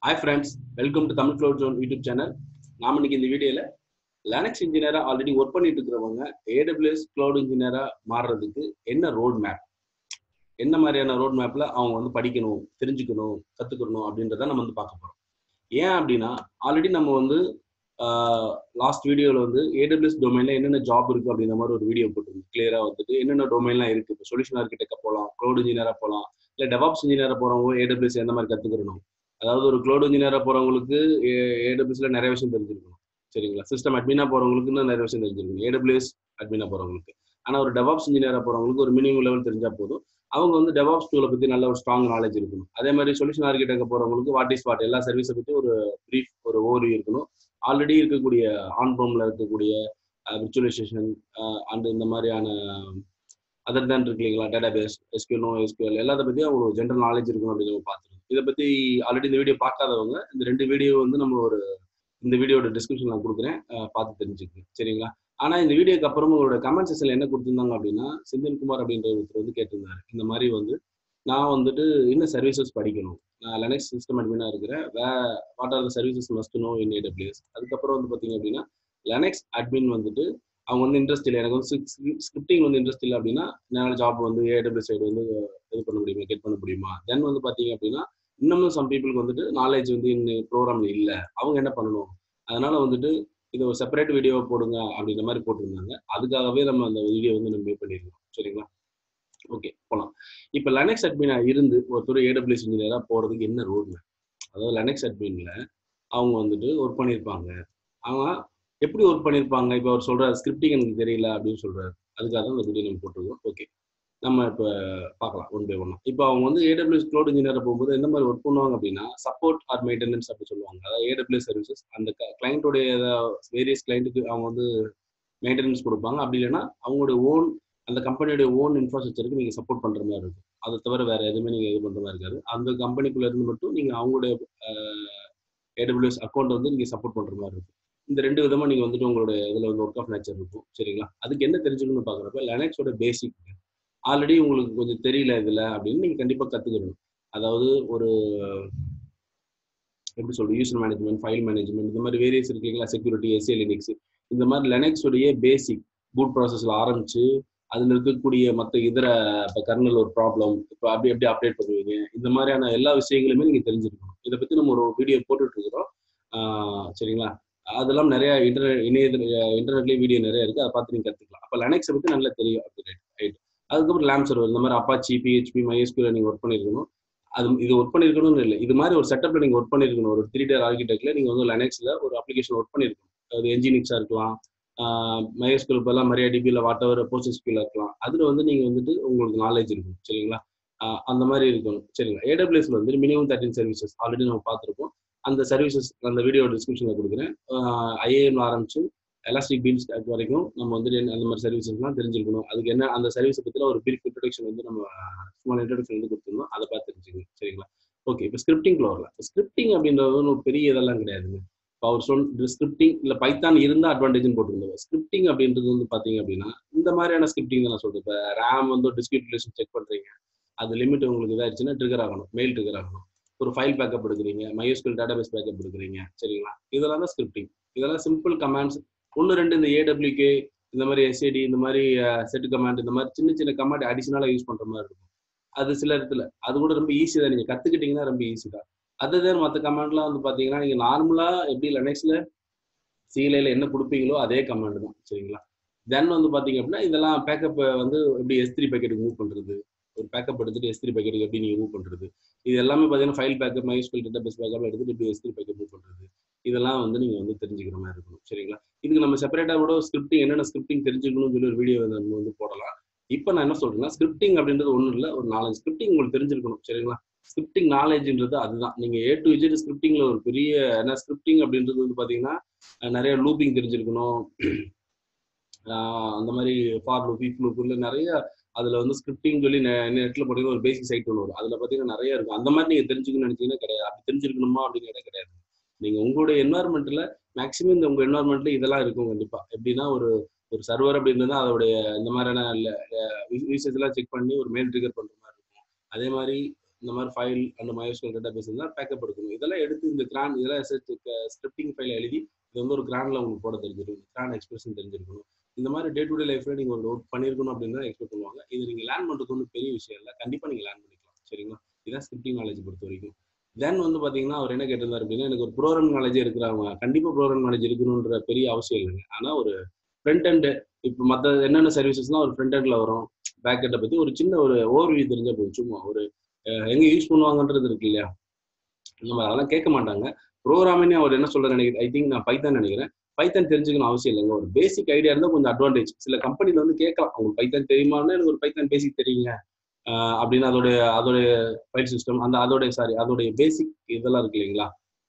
hi friends welcome to Tamil cloud zone YouTube channel நாம இன்னைக்கு இந்த வீடியோல லினக்ஸ் இன்ஜினியரா ஆல்ரெடி ஒர்க் பண்ணிட்டு இருக்கிறவங்க ஏடபிள்யூஎஸ் கிளவுட் இன்ஜினியரா மாறுறதுக்கு என்ன ரோட் மேப் என்ன மாதிரியான ரோட் மேப்ல அவங்க வந்து படிக்கணும் தெரிஞ்சுக்கணும் கத்துக்கணும் அப்படின்றத நம்ம வந்து பார்க்க போறோம் ஏன் அப்படின்னா ஆல்ரெடி நம்ம வந்து லாஸ்ட் வீடியோவில் வந்து ஏடபிள்யூஎஸ் டொமைன்ல என்னென்ன ஜாப் இருக்கு அப்படின்ற மாதிரி ஒரு வீடியோ போட்டிருந்தோம் கிளியரா வந்துட்டு என்னென்ன டொமைன்லாம் இருக்கு இப்போ சொல்யூஷன் ஆர்கிடெக்டா போகலாம் க்ளவுட் இன்ஜினியரா போகலாம் இல்லை டெவாப்ஸ் இன்ஜினியரா போறவங்க ஏடபிள்யூஎஸ் எந்த மாதிரி கத்துக்கணும் அதாவது ஒரு க்ளவுட் இன்ஜினியரா போறவங்களுக்கு ஏடபிள்யூஸ்ல நிறைய விஷயம் தெரிஞ்சிருக்கணும் சரிங்களா சிஸ்டம் அட்மினா போறவங்களுக்கு இன்னும் நிறைய விஷயம் தெரிஞ்சிருக்கணும் ஏடபிள்யூஎஸ் அட்மினா போறவங்களுக்கு ஆனா ஒரு டெவாப்ஸ் இன்ஜினியரா போறவங்களுக்கு ஒரு மினிமம் லெவல் தெரிஞ்சா போதும் அவங்க வந்து டெவாப்ஸ் டூலை பத்தி நல்ல ஒரு ஸ்ட்ராங் நாலேஜ் இருக்கணும் அதே மாதிரி சொல்யூஷன் ஆர்கிடெக்ட் போறவங்களுக்கு வாட் இஸ் வாட் எல்லா சர்வீஸை பத்தி ஒரு ப்ரீஃப் ஒரு ஓரி இருக்கணும் ஆல்ரெடி இருக்கக்கூடிய ஆன் ப்ரோம்ல இருக்கக்கூடிய விர்ச்சுவலைசேஷன் அண்ட் இந்த மாதிரியான அதர் தான் இருக்கு இல்லைங்களா டேட்டா பேஸ் எஸ்கியூனோ எஸ்கியூஎல் எல்லாத்த பற்றியும் ஒரு ஜென்ரல் நாலேஜ் இருக்கணும் அப்படின்னு நம்ம பார்த்துருக்கோம் இதை பற்றி ஆல்ரெடி இந்த வீடியோ பார்க்காதவங்க இந்த ரெண்டு வீடியோ வந்து நம்ம ஒரு இந்த வீடியோட டிஸ்கிரிப்ஷன் நான் கொடுக்குறேன் பார்த்து தெரிஞ்சுக்கங்க சரிங்களா ஆனால் இந்த வீடியோக்கு அப்புறம் உங்களோட கமெண்ட் செக்ஷனில் என்ன கொடுத்துருந்தாங்க அப்படின்னா செந்தில்குமார் அப்படின்ற ஒருத்தர் வந்து கேட்டிருந்தாரு இந்த மாதிரி வந்து நான் வந்துட்டு என்ன சர்வீசஸ் படிக்கணும் நான் லெனக்ஸ் சிஸ்டம் அட்மினாக இருக்கிறேன் way what are the services must know in AWS அதுக்கப்புறம் வந்து பார்த்தீங்க அப்படின்னா லெனக்ஸ் அட்மின் வந்துட்டு அவங்க வந்து இன்ட்ரெஸ்ட் இல்லை எனக்கு வந்து ஸ்கிரிப்டிங் வந்து இன்ட்ரெஸ்ட் இல்லை அப்படின்னா என்னால் ஜாப் வந்து ஏடபிள்யூ சைடு வந்து இது பண்ண முடியுமா கெட் பண்ண முடியுமா தென் வந்து பார்த்தீங்க அப்படின்னா இன்னமும் சம் பீப்புளுக்கு வந்துட்டு நாலேஜ் வந்து இன்னும் ப்ரோக்ராம்ல இல்லை அவங்க என்ன பண்ணணும் அதனால வந்துட்டு இது ஒரு செப்பரேட் வீடியோ போடுங்க அப்படின்ற மாதிரி போட்டிருந்தாங்க அதுக்காகவே நம்ம அந்த வீடியோ வந்து நம்ம மேக் பண்ணியிருக்கோம் சரிங்களா ஓகே போகலாம் இப்போ லெனக்ஸ் அட்மினா இருந்து ஒருத்தர் ஏடபிள்யூஎஸ் இன்ஜினியராக போகிறதுக்கு என்ன ரோட் அதாவது லெனக்ஸ் அட்மினில் அவங்க வந்துட்டு ஒர்க் பண்ணியிருப்பாங்க அவங்க எப்படி ஒர்க் பண்ணியிருப்பாங்க இப்போ அவர் சொல்கிறார் ஸ்கிரிப்டிங் எனக்கு தெரியல அப்படின்னு சொல்கிறாரு அதுக்காக தான் இந்த வீடியோ நம்ம போட்டிருக்கோம் ஓகே நம்ம இப்போ பார்க்கலாம் ஒன் பை ஒன்னா இப்போ அவங்க வந்து ஏடபிள்யூஎஸ் க்ளோட் இன்ஜினியர் போகும்போது எந்த மாதிரி ஒர்க் பண்ணுவாங்க அப்படின்னா சப்போர்ட் ஆர் மெயின்டெனன்ஸ் அப்படி சொல்லுவாங்க அதாவது ஏடபிள்யூஎஸ் சர்வீசஸ் அந்த கிளைண்ட்டோடைய வேரியஸ் கிளைண்ட்டுக்கு அவங்க வந்து மெயின்டெனன்ஸ் கொடுப்பாங்க அப்படி இல்லைன்னா அவங்களுடைய ஓன் அந்த கம்பெனியோட ஓன் இன்ஃப்ராஸ்ட்ரக்சருக்கு நீங்கள் சப்போர்ட் பண்ணுற மாதிரி இருக்கும் அதை தவிர வேறு எதுவுமே நீங்கள் இது பண்ணுற மாதிரி இருக்காது அந்த கம்பெனிக்குள்ளே இருந்து மட்டும் நீங்கள் அவங்களுடைய ஏடபிள்யூஎஸ் அக்கௌண்ட் வந்து நீங்கள் சப்போர்ட் பண்ணுற மாதிரி இருக்கும் இந்த ரெண்டு விதமாக நீங்கள் வந்துட்டு உங்களோட இதில் வந்து ஒர்க் ஆஃப் நேச்சர் இருக்கும் சரிங்களா அதுக்கு என்ன தெரிஞ்சுக்கணும்னு பார்க்குறப்ப லெனக்ஸோட பேசிக் ஆல்ரெடி உங்களுக்கு கொஞ்சம் தெரியல இதில் அப்படின்னு நீங்கள் கண்டிப்பாக கற்றுக்கணும் அதாவது ஒரு எப்படி சொல்றது யூசர் மேனேஜ்மெண்ட் ஃபைல் மேனேஜ்மெண்ட் இந்த மாதிரி வேரியஸ் இருக்கீங்களா செக்யூரிட்டி எஸ்ஏ லினிக்ஸ் இந்த மாதிரி லெனக்ஸோடைய பேசிக் பூட் ப்ராசஸில் ஆரம்பிச்சு அதில் இருக்கக்கூடிய மற்ற இதர இப்போ கர்னல் ஒரு ப்ராப்ளம் இப்போ அப்படி எப்படி அப்டேட் பண்ணுவீங்க இந்த மாதிரியான எல்லா விஷயங்களுமே நீங்கள் தெரிஞ்சிருக்கணும் இதை பற்றி நம்ம ஒரு வீடியோ போட்டுட்டு இருக்கிறோம் சரிங்களா அதெல்லாம் நிறைய இன்டர்நெட் இணைய இன்டர்நெட்லேயே வீடியோ நிறைய இருக்குது அதை பார்த்து நீங்கள் கற்றுக்கலாம் அப்போ லெனக்ஸை பற்றி நல்லா தெரியும் அப்படி ரைட் ரைட் அதுக்கப்புறம் லேம் சர்வர் இந்த மாதிரி அப்பாச்சி பிஹெச்பி மைஎஸ்கியூல நீங்கள் ஒர்க் பண்ணியிருக்கணும் அது இது ஒர்க் பண்ணியிருக்கணும்னு இல்லை இது மாதிரி ஒரு செட்டப்ல நீங்கள் ஒர்க் பண்ணியிருக்கணும் ஒரு த்ரீ டேர் ஆர்கிடெக்ட்ல நீங்கள் வந்து லெனக்ஸில் ஒரு அப்ளிகேஷன் ஒர்க் பண்ணியிருக்கணும் அது என்ஜினிக்ஸாக இருக்கலாம் மைஎஸ்கியூல் இப்போல்லாம் மரியா டிபியில் வாட் எவர் போஸ்டஸ்கியூல இருக்கலாம் அதில் வந்து நீங்கள் வந்துட்டு உங்களுக்கு நாலேஜ் இருக்கும் சரிங்களா அந்த மாதிரி இருக்கணும் சரிங்களா ஏடபிள்யூஎஸ்ல வந்து மினிமம் தேர்ட்டின் சர்வீசஸ் ஆல்ரெடி நம்ம பார்த்துருப்போம் அந்த சர்வீசஸ் அந்த வீடியோ டிஸ்கிரிப்ஷனில் கொடுக்குறேன் ஐஏஎம் ஆரம்பிச்சு எலாஸ்டிக் பீம் ஸ்டாக் வரைக்கும் நம்ம வந்து அந்த மாதிரி சர்வீசஸ்லாம் தெரிஞ்சிருக்கணும் அதுக்கு என்ன அந்த சர்வீஸை பற்றின ஒரு பிரீஃப் இன்ட்ரடக்ஷன் வந்து நம்ம ஸ்மால் இன்ட்ரடக்ஷன் வந்து கொடுத்துருந்தோம் அதை பார்த்து தெரிஞ்சுக்கணும் சரிங்களா ஓகே இப்போ ஸ்கிரிப்டிங் வரல ஸ்கிரிப்டிங் அப்படின்றது ஒரு பெரிய இதெல்லாம் கிடையாதுங்க இப்போ அவர் சொல் ஸ்கிரிப்டிங் இல்லை பைத்தான் இருந்தால் அட்வான்டேஜ்னு போட்டுருந்தோம் ஸ்கிரிப்டிங் அப்படின்றது வந்து பார்த்தீங்க அப்படின்னா இந்த மாதிரியான ஸ்கிரிப்டிங் தான் நான் சொல்றேன் இப்போ ரேம் வந்து டிஸ்கிரிட் ரிலேஷன் செக் பண்ணுறீங்க அது லிமிட் உங்களுக்கு இதாச்சுன்னா ட்ரிகர் ஆகணும் மெயில் ட்ரிகர் ஆகணும் ஒரு ஃபைல் பேக்கப் எடுக்கிறீங்க மையோஸ்கில் டேட்டாபேஸ் பேக்கப் எடுக்கிறீங்க சரிங்களா இதெல்லாம் தான் ஸ்கிரிப்டிங் இதெல்லாம் சிம்பிள் கமாண்ட்ஸ் ஒன்று ரெண்டு இந்த ஏடபிள்யூகே இந்த மாதிரி எஸ்ஏடி இந்த மாதிரி செட் கமாண்ட் இந்த மாதிரி சின்ன சின்ன கமாண்ட் அடிஷனலாக யூஸ் பண்ணுற மாதிரி இருக்கும் அது சில இடத்துல அது கூட ரொம்ப ஈஸி தான் நீங்கள் கற்றுக்கிட்டீங்கன்னா ரொம்ப ஈஸி தான் அது தான் மற்ற கமாண்ட்லாம் வந்து பார்த்தீங்கன்னா நீங்கள் நார்மலாக எப்படி லெனக்ஸில் சீலையில் என்ன கொடுப்பீங்களோ அதே கமாண்ட் தான் சரிங்களா தென் வந்து பார்த்தீங்க அப்படின்னா இதெல்லாம் பேக்கப் வந்து எப்படி எஸ் த்ரீ பேக்கெட்டுக்கு மூவ் பண்ணுறது ஒரு பேக்கப் எடுத்துட்டு எஸ் த்ரீ பேக்கெட்டுக்கு எப்படி நீங்கள் மூவ் பண்ணுறது இது எல்லாமே பார்த்தீங்கன்னா file backup MySQL database backup எடுத்துட்டு எப்படி எஸ் த்ரீ பேக்கப் மூவ் பண்ணுறது இதெல்லாம் வந்து நீங்கள் வந்து தெரிஞ்சுக்கிற மாதிரி இருக்கணும் சரிங்களா இதுக்கு நம்ம செப்பரேட்டாக கூட ஸ்கிரிப்டிங் என்னென்ன ஸ்கிரிப்டிங் தெரிஞ்சுக்கணும்னு சொல்லி ஒரு வீடியோ நம்ம வந்து போடலாம் இப்போ நான் என்ன சொல்றேன்னா ஸ்கிரிப்டிங் அப்படின்றது ஒன்றும் இல்லை ஒரு நாலஞ்சு ஸ்கிரிப்டிங் உங்களுக்கு தெரிஞ்சிருக்கணும் சரிங்களா ஸ்கிரிப்டிங் நாலேஜ்ன்றது அதுதான் நீங்க ஏ டு விஜெட் ஸ்கிரிப்டிங்ல ஒரு பெரிய என்ன ஸ்கிரிப்டிங் அப்படின்றது வந்து பாத்தீங்கன்னா நிறைய லூப்பிங் தெரிஞ்சிருக்கணும் அந்த மாதிரி ஃபார் லூப் இஃப் லூப் இல்லை நிறைய அதுல வந்து ஸ்கிரிப்டிங் சொல்லி நெட்ல போட்டீங்கன்னா ஒரு பேசிக் சைட் ஒன்று வரும் அதுல பாத்தீங்கன்னா நிறைய இருக்கும் அந்த மாதிரி நீங்க தெரிஞ்சுக்கணும்னு நினைச்சீங்கன்னா கிடையாது அப்படி தெரிஞ்சிருக்கணுமா அப்படின்னு கேட்டால் கிடையாது நீங்க உங்களுடைய என்வாயர்மெண்ட்ல மேக்ஸிமம் இந்த உங்க என்வாயர்மெண்ட்ல இதெல்லாம் இருக்கும் கண்டிப்பா எப்படின்னா ஒரு ஒரு சர்வர் அப்படின்றது அதோடைய இந்த மாதிரியான யூசேஜ் எல்லாம் செக் பண்ணி ஒரு மெயில் ட்ரிகர் பண்ற மாதிரி இருக்கும் அதே மாதிரி இந்த மாதிரி ஃபைல் அந்த மயோஸ்கல் டேட்டா பேஸ் இருந்தால் பேக்கப் எடுக்கணும் இதெல்லாம் எடுத்து இந்த கிரான் இதெல்லாம் ஸ்கிரிப்டிங் ஃபைல் எழுதி இது வந்து ஒரு கிராண்டில் உங்களுக்கு போட தெரிஞ்சிருக்கும் கிராண்ட் எக்ஸ்பிரஷன் தெரிஞ்சிருக்கணும் இந்த மாதிரி டே டு டே லைஃப்ல நீங்கள் ஒரு ஒர்க் பண்ணியிருக்கணும் அப்படின்னு தான் எக்ஸ்பெக்ட் பண்ணுவாங்க இது நீங்கள் லேர்ன் பண்ணுறது ஒன்றும் பெரிய விஷயம் இல்லை கண்டிப்பாக நீங்கள் லேர்ன் பண்ணிக்கலாம் சரிங்களா இதான் ஸ்கிரிப்டிங் நாலேஜ் பொறுத்த வரைக்கும் தென் வந்து பார்த்தீங்கன்னா அவர் என்ன கேட்டிருந்தார் அப்படின்னா எனக்கு ஒரு ப்ரோக்ராம் நாலேஜ் இருக்கிறவங்க கண்டிப்பாக ப்ரோக்ராம் நாலேஜ் இருக்கணுன்ற பெரிய அவசியம் இல்லைங்க ஆனால் ஒரு ஃப்ரண்ட் எண்டு இப்போ மற்ற என்னென்ன சர்வீசஸ்லாம் ஒரு ஃப்ரண்ட் எண்டில் வரும் பேக் எண்டை பற்றி ஒரு சின்ன ஒரு ஓவர்வியூ தெரிஞ்சால் போதும் சும்மா ஒரு எங்கே யூஸ் பண்ணுவாங்கன்றது இருக்கு இல்லையா இந்த மாதிரி அதெல்லாம் கேட்க மாட்டாங்க ப்ரோக்ராமிங் அவர் என்ன சொல்ற நினைக்கிறேன் ஐ திங்க் நான் பைத்தான் நினைக்கிறேன் பைத்தான் தெரிஞ்சுக்கணும் அவசியம் இல்லைங்க ஒரு பேசிக் ஐடியா இருந்தால் கொஞ்சம் அட்வான்டேஜ் சில கம்பெனில வந்து கேட்கலாம் உங்களுக்கு பைத்தான் தெரியுமான்னு எனக்கு ஒரு பைத்தான் பேசிக் தெரியுங்க அப்படின்னு அதோடைய அதோடைய ஃபைல் சிஸ்டம் அந்த அதோடைய சாரி அதோடைய பேசிக் இதெல்லாம் இருக்கு இல்லைங்களா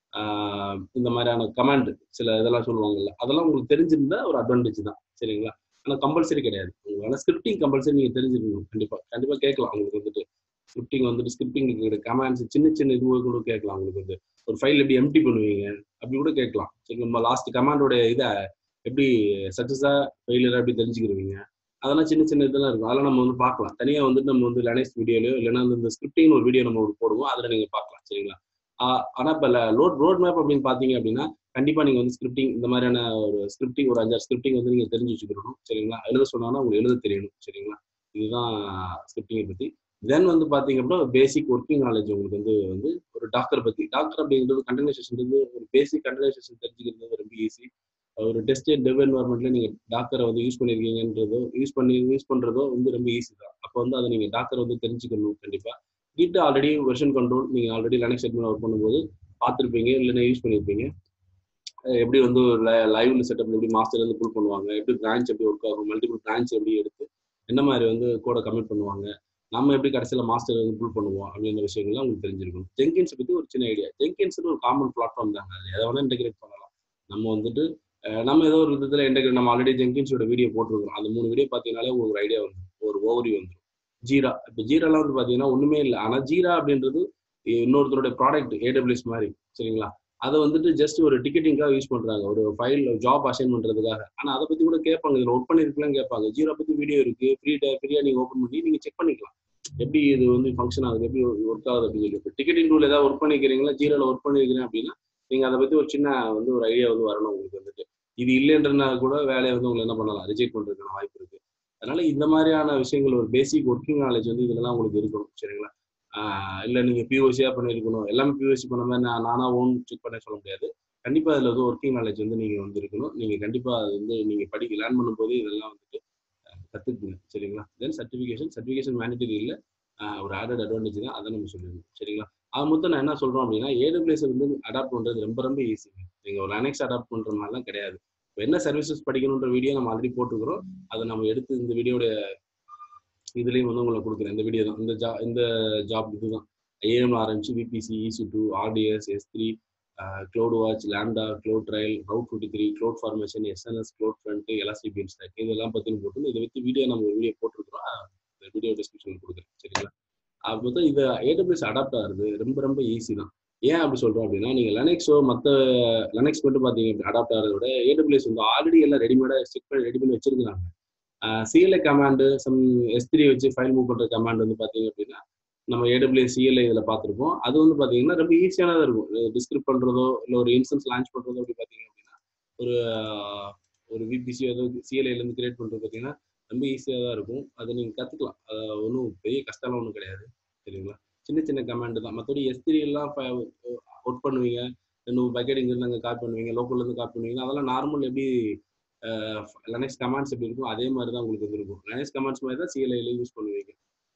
இந்த மாதிரியான கமாண்ட் சில இதெல்லாம் சொல்லுவாங்கல்ல அதெல்லாம் உங்களுக்கு தெரிஞ்சிருந்தா ஒரு அட்வான்டேஜ் தான் சரிங்களா ஆனால் கம்பல்சரி கிடையாது உங்களால் ஸ்கிரிப்டிங் கம்பல்சரி நீங்கள் தெரிஞ்சிருக்கணும் கண்டிப்பாக கண்டிப்பாக கேட்கலாம் உங்களுக்கு வந்துட்டு ஸ்கிரிப்டிங் வந்துட்டு ஸ்கிரிப்டிங் கமாண்ட்ஸ் சின்ன சின்ன இது கூட கேட்கலாம் உங்களுக்கு வந்து ஒரு ஃபைல் எப்படி எம்டி பண்ணுவீங்க அப்படி கூட கேட்கலாம் சரி நம்ம லாஸ்ட் கமாண்டோட இதை எப்படி சக்ஸஸா ஃபெயிலியரா எப்படி தெரிஞ்சுக்கிருவீங்க அதெல்லாம் சின்ன சின்ன இதெல்லாம் இருக்கும் அதெல்லாம் நம்ம வந்து பார்க்கலாம் தனியாக வந்துட்டு நம்ம வந்து லேனக்ஸ் வீடியோலையோ இல்லைன்னா இந்த ஸ்கிரிப்டிங் ஒரு வீடியோ நம்ம போடுவோம் அதில் நீங்கள் பார்க்கலாம் சரிங்களா ஆனால் இப்போ லோட் ரோட் மேப் அப்படின்னு பார்த்தீங்க அப்படின்னா கண்டிப்பாக நீங்கள் வந்து ஸ்கிரிப்டிங் இந்த மாதிரியான ஒரு ஸ்கிரிப்டிங் ஒரு அஞ்சாறு ஸ்கிரிப்டிங் வந்து நீங்கள் தெரிஞ்சு வச்சுக்கணும் சரிங்களா எழுத சொன்னாலும் உங்களுக்கு எழுத தெரியணும் சரிங்களா இதுதான் ஸ்கிரிப்டிங்கை பற்றி தென் வந்து பார்த்தீங்க அப்படின்னா பேசிக் ஒர்க்கிங் நாலேஜ் உங்களுக்கு வந்து வந்து ஒரு டாக்டர் பற்றி டாக்டர் அப்படிங்கிறது கண்டனைசேஷன் வந்து ஒரு பேசிக் கண்டனைசேஷன் தெரிஞ்சுக்கிறது ரொம்ப ஈஸி ஒரு டெஸ்ட் டெவ் என்வரன்மெண்ட்ல நீங்க டாக்கரை வந்து யூஸ் பண்ணிருக்கீங்கன்றதோ யூஸ் பண்ணி யூஸ் பண்றதோ வந்து ரொம்ப ஈஸி தான் அப்போ வந்து அதை நீங்க டாக்கர் வந்து தெரிஞ்சுக்கணும் கண்டிப்பா கிட்ட ஆல்ரெடி வெர்ஷன் கண்ட்ரோல் நீங்க ஆல்ரெடி லெனக்ஸ் செட்மெண்ட் ஒர்க் பண்ணும்போது பார்த்துருப்பீங்க இல்லைன்னா யூஸ் பண்ணியிருப்பீங்க எப்படி வந்து ஒரு லைவ்ல செட்டப் எப்படி மாஸ்டர் வந்து புல் பண்ணுவாங்க எப்படி பிரான்ச் எப்படி ஒர்க் ஆகும் மல்டிபிள் பிரான்ச் எப்படி எடுத்து என்ன மாதிரி வந்து கோடை கமிட் பண்ணுவாங்க நம்ம எப்படி கடைசியில் மாஸ்டர் வந்து புல் பண்ணுவோம் அப்படின்ற விஷயங்கள்லாம் உங்களுக்கு தெரிஞ்சிருக்கணும் ஜெங்கின்ஸ் பற்றி ஒரு சின்ன ஐடியா ஜெங்கின்ஸ் ஒரு காமன் பிளாட்ஃபார்ம் தாங்க அது எதை வேணால் இன்டெகிரேட் பண்ணலாம் நம்ம வந்துட்டு நம்ம ஏதோ ஒரு விதத்தில் இன்டெகிரேட் நம்ம ஆல்ரெடி ஜெங்கின்ஸோட வீடியோ போட்டிருக்கோம் அந்த மூணு வீடியோ பார்த்தீங்கனாலே உங்களுக்கு ஒரு ஐடியா வந்துடும் ஒரு ஓவரி வந்துடும் ஜீரா இப்போ ஜீராலாம் வந்து பார்த்தீங்கன்னா ஒன்றுமே இல்லை ஆனால் ஜீரா அப்படின்றது இன்னொருத்தருடைய ப்ராடக்ட் ஏடபிள்யூஎஸ் மாதிரி சரிங்களா அதை வந்துட்டு ஜஸ்ட் ஒரு டிக்கெட்டிங்காக யூஸ் பண்ணுறாங்க ஒரு ஃபைல் ஜாப் அசைன் பண்ணுறதுக்காக ஆனால் அதை பற்றி கூட கேட்பாங்க இதில் ஒர்க் பண்ணிருக்கலாம் கேட்பாங்க ஜீரோ பற்றி வீடியோ இருக்குது ஃப்ரீ ஃப்ரீயாக நீங்கள் ஓப்பன் பண்ணி நீங்கள் செக் பண்ணிக்கலாம் எப்படி இது வந்து ஃபங்க்ஷன் ஆகுது எப்படி ஒர்க் ஆகுது அப்படின்னு சொல்லி இப்போ டிக்கெட்டிங் டூல் ஏதாவது ஒர்க் பண்ணிக்கிறீங்களா ஜீரோவில் ஒர்க் பண்ணிருக்கிறேன் அப்படின்னா நீங்கள் அதை பற்றி ஒரு சின்ன வந்து ஒரு ஐடியா வந்து வரணும் உங்களுக்கு வந்துட்டு இது இல்லைன்றனா கூட வேலையை வந்து உங்களை என்ன பண்ணலாம் ரிஜெக்ட் பண்ணுறதுக்கான வாய்ப்பு இருக்குது அதனால இந்த மாதிரியான விஷயங்கள் ஒரு பேசிக் ஒர்க்கிங் நாலேஜ் வந்து இதெல்லாம் உங்களுக்கு இருக்கணும் சரிங்களா இல்லை நீங்கள் பிஓசியாக பண்ணியிருக்கணும் எல்லாமே பிஓசி பண்ண மாதிரி நான் நானாக ஓன் செக் பண்ண சொல்ல முடியாது கண்டிப்பாக அதில் வந்து ஒர்க்கிங் நாலேஜ் வந்து நீங்கள் வந்து இருக்கணும் நீங்கள் கண்டிப்பாக அது வந்து நீங்கள் படிக்க லேர்ன் பண்ணும்போது இதெல்லாம் வந்துட்டு கற்றுக்குங்க சரிங்களா தென் சர்டிஃபிகேஷன் சர்டிஃபிகேஷன் மேனிட்டரி இல்லை ஒரு ஆடட் அட்வான்டேஜ் தான் அதை நம்ம சொல்லிடணும் சரிங்களா அது மொத்தம் நான் என்ன சொல்கிறோம் அப்படின்னா ஏடபிள்யூஎஸ் வந்து அடாப்ட் பண்ணுறது ரொம்ப ரொம்ப ஈஸிங்க நீங்கள் ஒரு லெனக்ஸ் அடாப்ட் பண்ணுற மாதிரிலாம் கிடையாது இப்போ என்ன சர்வீசஸ் படிக்கணுன்ற வீடியோ நம்ம ஆல்ரெடி போட்டுக்கிறோம் அதை நம்ம எடுத்து இந்த வீடியோட இதுலேயும் வந்து உங்களுக்கு கொடுக்குறேன் இந்த வீடியோ தான் இந்த ஜா இந்த ஜாப் இதுதான் ஏஎம் ஆரம்பிச்சு விபிசி இசி டூ ஆர்டிஎஸ் எஸ் த்ரீ CloudWatch Lambda CloudTrail route fifty three CloudFormation SNS CloudFront எலாஸ்டிபிஎன் ஸ்டாக் இதெல்லாம் பற்றின போட்டு இதை வச்சு வீடியோ நம்ம ஒரு வீடியோ போட்டிருக்கிறோம் இந்த வீடியோ டிஸ்கிரிப்ஷனில் கொடுக்குறேன் சரிங்களா அப்போ இது ஏடபிள்யூஸ் அடாப்ட் ஆகுது ரொம்ப ரொம்ப ஈஸி தான் ஏன் அப்படி சொல்றோம் அப்படின்னா நீங்க லெனக்ஸோ மற்ற லெனக்ஸ் மட்டும் பாத்தீங்க அடாப்ட் ஆகிறத விட ஏடபிள்யூஎஸ் வந்து ஆல்ரெடி எல்லாம் ரெடிமேடா செக் பண்ணி ரெடி பண்ணி வச்சிருக்காங்க சிஎல்ஐ கமாண்டு சம் எஸ் த்ரீ வச்சு ஃபைல் மூவ் பண்ற கமாண்ட் வந்து பாத்தீங்க அப்படின்னா நம்ம ஏடபிள்யூஎஸ் சிஎல்ஐ இதில் பார்த்துருப்போம் அது வந்து பார்த்தீங்கன்னா ரொம்ப ஈஸியானதாக இருக்கும் டிஸ்கிரிப் பண்ணுறதோ இல்லை ஒரு இன்ஸ்டன்ஸ் லான்ச் பண்ணுறதோ அப்படி பார்த்தீங்க அப்படின்னா ஒரு ஒரு விபிசி ஏதோ சிஎல்ஐலேருந்து கிரியேட் பண்ணுறது பார்த்தீங்கன்னா ரொம்ப ஈஸியாக தான் இருக்கும் அதை நீங்கள் கற்றுக்கலாம் ஒன்றும் பெரிய கஷ்டம்லாம் ஒன்றும் கிடையாது சரிங்களா சின்ன சின்ன கமாண்ட் தான் மற்றபடி எஸ் த்ரீ எல்லாம் ஒர்க் பண்ணுவீங்க இன்னும் பக்கெட் இங்கேருந்து அங்கே கால் பண்ணுவீங்க லோக்கல்லேருந்து கால் பண்ணுவீங்க அதெல்லாம் நார்மல் எப்படி லெனக்ஸ் கமாண்ட்ஸ் எப்படி இருக்கும் அதே மாதிரி தான் உங்களுக்கு இருக்கும் லெனக்ஸ் கமாண்ட்ஸ் மாதிரி தான் சிஎல்ஐல யூஸ் பண்ணுவீங்க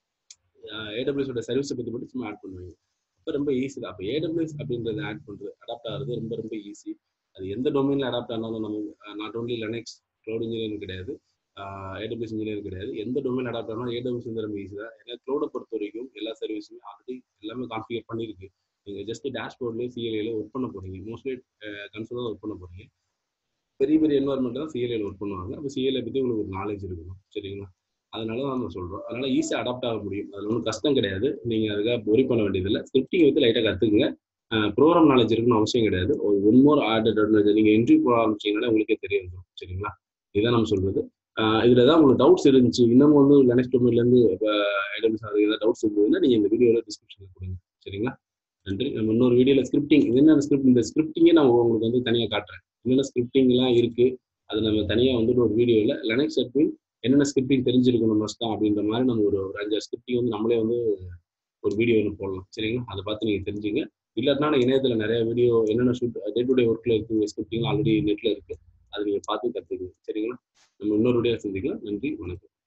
ஏடபிள்யூஸோட சர்வீஸை பற்றி மட்டும் சும்மா ஆட் பண்ணுவீங்க அப்போ ரொம்ப ஈஸி தான் அப்போ ஏடபிள்யூஎஸ் அப்படின்றத ஆட் பண்ணுறது அடாப்ட் ஆகிறது ரொம்ப ரொம்ப ஈஸி அது எந்த டொமைனில் அடாப்ட் ஆனாலும் நம்ம not only Linux cloud engineering கிடையாது ஏடபிள்யூஎஸ் இன்ஜினியரிங் கிடையாது எந்த டொமைன் அடாப்ட் ஆனாலும் ஏடபிள்யூஸ் வந்து ரொம்ப ஈஸி தான் ஏன்னா க்ளவுடை பொறுத்த வரைக்கும் எல்லா சர்வீஸுமே ஆல்ரெடி எல்லாமே கான்ஃபிகர் பண்ணியிருக்கு நீங்கள் ஜஸ்ட் டேஷ்போர்ட்லேயே சிஎல்ஏல ஒர்க் பண்ண போகிறீங்க மோஸ்ட்லி கன்சோலாக ஒர்க் பண்ண போகிறீங்க பெரிய பெரிய என்வரன்மெண்ட் தான் சிஎல்ஏல ஒர்க் பண்ணுவாங்க அப்போ சிஎல்ஏ பற்றி உங்களுக்கு ஒரு நாலேஜ் இருக்கணும் சரிங்களா அதனால தான் நம்ம சொல்கிறோம் அதனால ஈஸியாக அடாப்ட் ஆக முடியும் அதில் ஒன்றும் கஷ்டம் கிடையாது நீங்கள் அதுக்காக ஒரி பண்ண வேண்டியதில்லை ஸ்கிரிப்டிங் வந்து லைட்டாக கற்றுக்குங்க ப்ரோக்ராம் நாலேஜ் இருக்குன்னு அவசியம் கிடையாது ஒரு ஒன் மோர் ஆர்டர் நீங்கள் இன்டர்வியூ போக ஆரம்பிச்சிங்கனாலே உங்களுக்கே தெரிய வந்துடும் சரிங்களா இதான் நம்ம சொல்கிறது ஆஹ் இதுல ஏதாவது உங்களுக்கு டவுட்ஸ் இருந்துச்சு இன்னமும் வந்து லெனக்ஸ் டொமைன்ல இருந்து ஐடபிள்ஸ் அது ஏதாவது டவுட்ஸ் இருந்ததுன்னா நீங்க இந்த வீடியோல டிஸ்கிரிப்ஷன்ல கொடுங்க சரிங்களா நன்றி நம்ம இன்னொரு வீடியோல ஸ்கிரிப்டிங் என்னென்ன ஸ்கிரிப்ட் இந்த ஸ்கிரிப்டிங்கே நான் உங்களுக்கு வந்து தனியா காட்டுறேன் என்னென்ன ஸ்கிரிப்டிங் எல்லாம் இருக்கு அது நம்ம தனியா வந்து ஒரு வீடியோல லெனக்ஸ் அட்மின் என்னென்ன ஸ்கிரிப்டிங் தெரிஞ்சிருக்கணும் மஸ்டா அப்படின்ற மாதிரி நம்ம ஒரு ஒரு அஞ்சாறு ஸ்கிரிப்டிங் வந்து நம்மளே வந்து ஒரு வீடியோ ஒன்று போடலாம் சரிங்களா அதை பார்த்து நீங்க தெரிஞ்சுங்க இல்லாட்டினா இணையத்துல நிறைய வீடியோ என்னென்ன ஷூட் டே டு டே ஒர்க்ல இருக்கு ஸ்கிரிப்டிங் ஆல்ரெடி நெட்ல இருக்கு அதை நீங்க பார்த்து கத்துக்குங்க சரிங்களா நம்ம இன்னொரு வீடியோ சந்திக்கலாம் நன்றி வணக்கம்